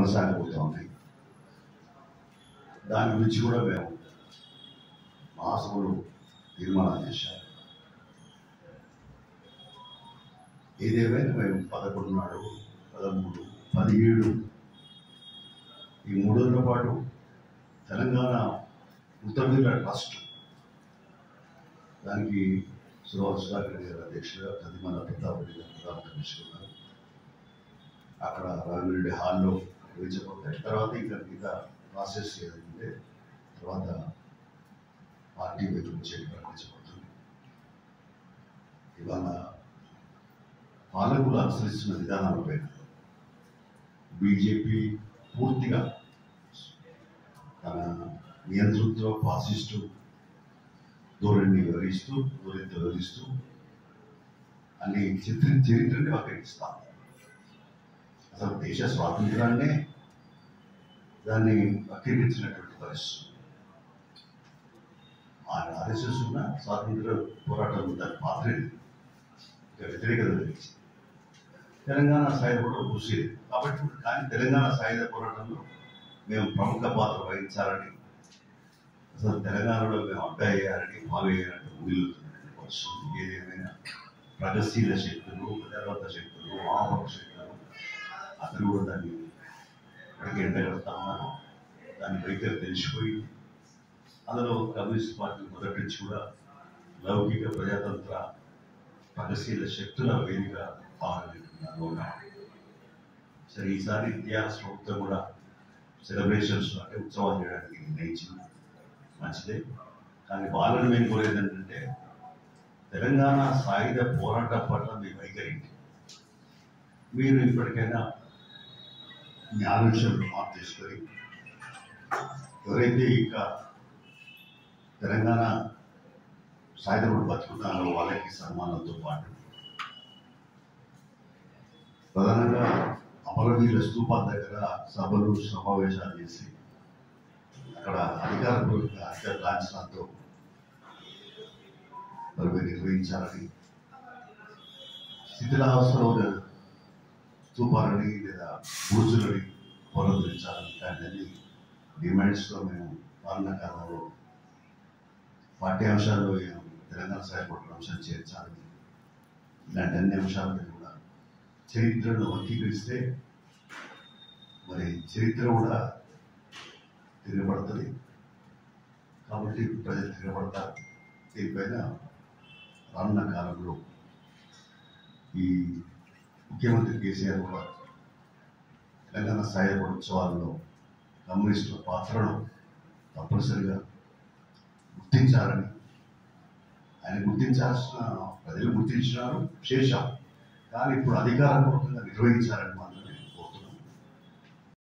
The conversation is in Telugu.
కొనసాగబోతూ ఉన్నాయి దాని గురించి కూడా మేము మహాసభలు తీర్మానం చేశారు ఏదేమైనా మేము పదకొండు నాడు పదమూడు పదిహేడు ఈ మూడు రోజుల పాటు తెలంగాణ ఉత్తరవిల్ల ట్రస్ట్ దానికి సుభాష్ సుధాకర్ గారు అధ్యక్షులుగా ప్రతిమల ప్రతాప్ రెడ్డి గారు ప్రధాన కమిషనర్ ఉన్నారు అక్కడ రామిరెడ్డి హాల్లో నిర్వహించబడతాయి తర్వాత ఇంకా మిగతా ప్రాసెస్ ఏదంటే తర్వాత పార్టీ వైపు నుంచి ప్రకటించబడుతుంది ఇవాళ పాలకులు అనుసరిస్తున్న విధానాలపై బీజేపీ పూర్తిగా తన నియంతృత్వ ఫాసిస్టు ధోరణిని వివరిస్తూ ధోరణి వివరిస్తూ అన్ని చిత్ర చరిత్రని వక్రీకరిస్తాం అసలు దేశ స్వాతంత్రాన్నే దాన్ని వక్రీకరించినటువంటి పరిస్థితి ఆయన ఆర్ఎస్ఎస్ ఉన్న స్వాతంత్ర పోరాటం దాని పాత్ర ఇది. ఇక వ్యతిరేకత తెలిసింది తెలంగాణ సాయుధ పోరాటం చూసేది కాబట్టి ఇప్పుడు కానీ తెలంగాణ సాయుధ పోరాటంలో మేము ప్రముఖ పాత్ర వహించాలని అసలు తెలంగాణలో మేము అడ్డా అయ్యారని ఫాలో అయ్యారని ఊహిల్లుతున్నటువంటి పరిస్థితి ఏదేమైనా ప్రగతిశీల శక్తులు ప్రజారోధ శక్తులు వామపక్ష శక్తులు అతను కూడా దాన్ని ఇప్పటికీ ఎండగడతా ఉన్నారు దాని వైఖరి తెలిసిపోయి అందులో కమ్యూనిస్ట్ పార్టీ మొదటి నుంచి కూడా లౌకిక ప్రజాతంత్ర ప్రగతిశీల శక్తుల వేదిక పాల్గొంటున్నారు సరే ఈసారి ఇతిహాస ప్రభుత్వం కూడా సెలబ్రేషన్స్ అంటే ఉత్సవాలు చేయడానికి నిర్ణయించింది మంచిదే కానీ వాళ్ళని మేము కోరేది ఏంటంటే తెలంగాణ సాయుధ పోరాట పట్ల మీ వైఖరి ఏంటి? మీరు ఇప్పటికైనా మీ ఆలోచనలు మార్పు చేసుకొని ఎవరైతే ఇంకా తెలంగాణ సాయుధపడి బతుకుతున్నారో వాళ్ళకి సన్మానంతో పాటు ప్రధానంగా అమరవీరుల స్తూపాల దగ్గర సభలు సమావేశాలు చేసి అక్కడ అధికారపూర్వక అధికార లాంఛనాలతో మరి మీరు నిర్వహించాలని శిథిలావస్థలో ఉన్న స్తూపాలని లేదా బురుజులని పునరుద్ధరించాలని ఇలాంటి డిమాండ్స్తో మేము పాలనా కాలంలో పాఠ్యాంశాల్లో తెలంగాణ సహాయపడిన అంశాలు చేర్చాలని ఇలాంటి అన్ని అంశాలను కూడా చరిత్రను వర్గీకరిస్తే మరి చరిత్ర కూడా తిరగబడుతుంది కాబట్టి ప్రజలు తిరగబడతారు దీనిపైన రానున్న కాలంలో ఈ ముఖ్యమంత్రి కేసీఆర్ కూడా తెలంగాణ సాయుధ ఉత్సవాల్లో కమ్యూనిస్టుల పాత్రను తప్పనిసరిగా గుర్తించాలని ఆయన గుర్తించాల్సిన ప్రజలు గుర్తించినారు శేషం కానీ ఇప్పుడు అధికారపూర్వకంగా నిర్వహించాలని మాత్రం